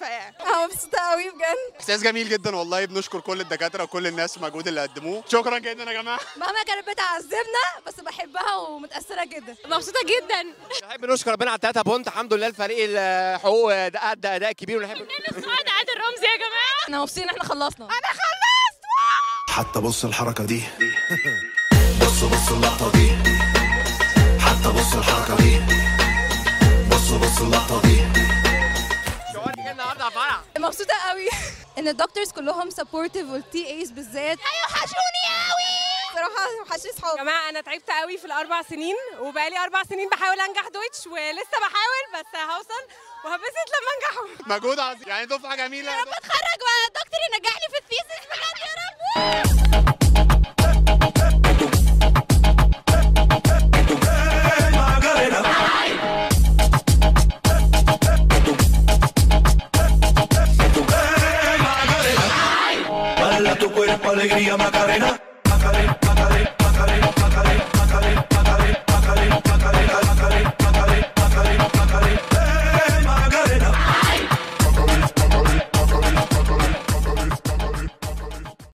مختلفه يعني انا مبسوطه قوي بجد احساس جميل جدا والله بنشكر كل الدكاتره وكل الناس المجهود اللي قدموه شكرا جدا يا جماعه مهما كانت بتعذبنا بس بحبها ومتاثره جدا مبسوطه جدا نحب نشكر ربنا على التلاته بونت الحمد لله الفريق الحقوق ده ادى اداء كبير ونحب سعاد عادل رمزي يا جماعه احنا مبسوطين ان احنا خلصنا حتى بص الحركة دي بص بص اللقطة دي حتى بص الحركة دي بص بص اللقطة دي شوارتي جاي النهارده على فرح مبسوطه قوي ان الدكتورز كلهم سبورتيف والتي ايز بالذات هيوحشوني قوي صراحه وحشني يا صحابي جماعه انا تعبت قوي في الاربع سنين وبقالي اربع سنين بحاول انجح دويتش ولسه بحاول بس هوصل وهبسط لما انجحهم مجهود عظيم يعني دفعه جميله اتخرج والدكتور ينجحني في الثيسيس بجد يا رب Bala tu cuerpo, alegría, Macarena. Macarena, Macarena, Macarena, Macarena, Macarena.